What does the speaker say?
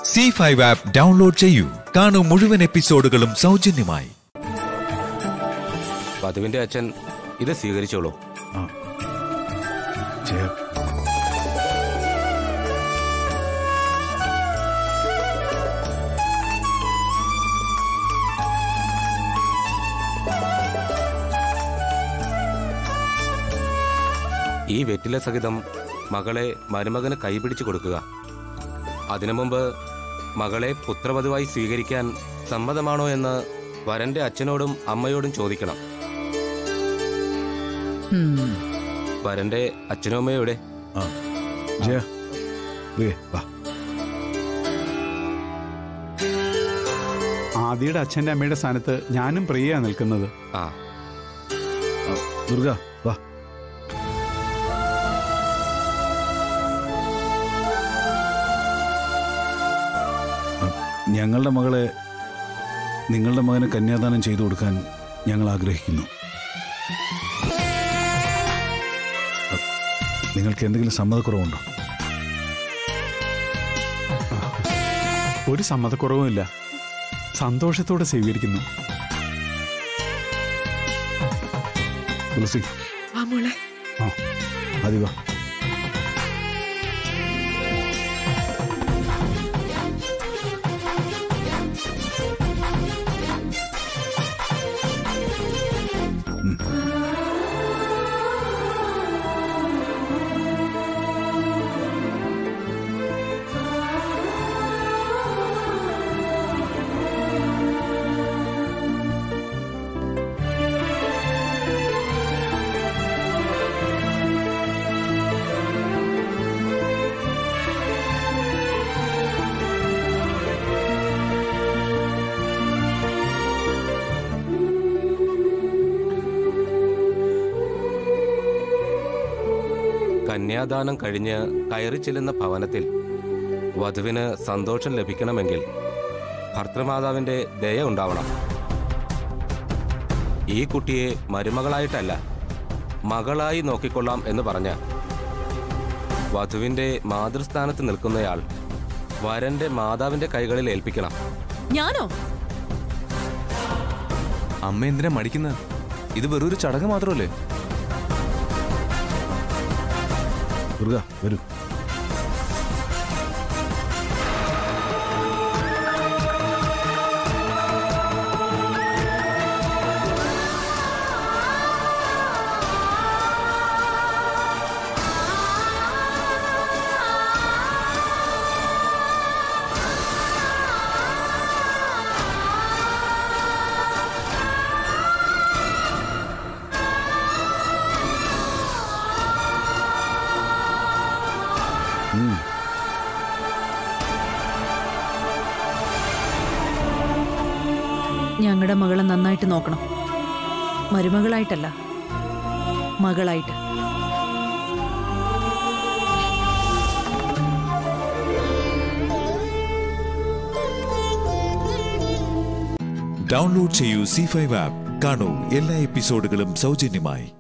C five app download ചെയ്യൂ കാണൂ മുഴുവൻ എപ്പിസോഡുകളും സൗജന്യമായി വധുവിന്റെ അച്ഛൻ ഇത് സ്വീകരിച്ചോളൂ ജയ ഈ വെറ്റില സഹിതം മകളെ മരുമകന് കൈപിടിച്ചു കൊടുക്കുക അതിനു മുമ്പ് മകളെ പുത്രവധുവായി സ്വീകരിക്കാൻ സമ്മതമാണോ എന്ന് വരന്റെ അച്ഛനോടും അമ്മയോടും ചോദിക്കണം വരന്റെ അച്ഛനും അമ്മയും എവിടെ ആ ജയ പ്രിയേ വാ ആദിയുടെ അച്ഛന്റെ അമ്മയുടെ സ്ഥാനത്ത് ഞാനും പ്രിയയാ നിൽക്കുന്നത് ആ ആ, ദുർഗ വാ ആ, ഞങ്ങളുടെ മകളെ നിങ്ങളുടെ മകന് കന്യാദാനം ചെയ്തു കൊടുക്കാൻ ഞങ്ങൾ ആഗ്രഹിക്കുന്നു ആ, നിങ്ങൾക്ക് എന്തെങ്കിലും സമ്മതക്കുറവുണ്ടോ ഒരു സമ്മതക്കുറവുമില്ല സന്തോഷത്തോടെ സ്വീകരിക്കുന്നു തുളസി വാ മോളെ ആ മതി വാ കന്യാദാനം കഴിഞ്ഞ് കയറി ചെല്ലുന്ന ഭവനത്തിൽ വധുവിന് സന്തോഷം ലഭിക്കണമെങ്കിൽ ഭർത്തൃമാതാവിന്റെ ദയ ഉണ്ടാവണം ഈ കുട്ടിയെ മരുമകളായിട്ടല്ല മകളായി നോക്കിക്കൊള്ളാം എന്ന് പറഞ്ഞ് വധുവിന്റെ മാതൃസ്ഥാനത്ത് നിൽക്കുന്നയാൾ വരന്റെ മാതാവിന്റെ കൈകളിൽ ഏൽപ്പിക്കണം ഞാനോ അമ്മ എന്തിനാ മടിക്കുന്നത് ഇത് വെറൊരു ചടങ്ങ് മാത്രമല്ലേ ദുർഗ വരൂ ഉം. ഞങ്ങളുടെ മകളെ നന്നായിട്ട് നോക്കണം മരുമകളായിട്ടല്ല മകളായിട്ട് ഡൗൺലോഡ് ചെയ്യൂ സി ഫൈവ് ആപ്പ് കാണൂ എല്ലാ എപ്പിസോഡുകളും സൗജന്യമായി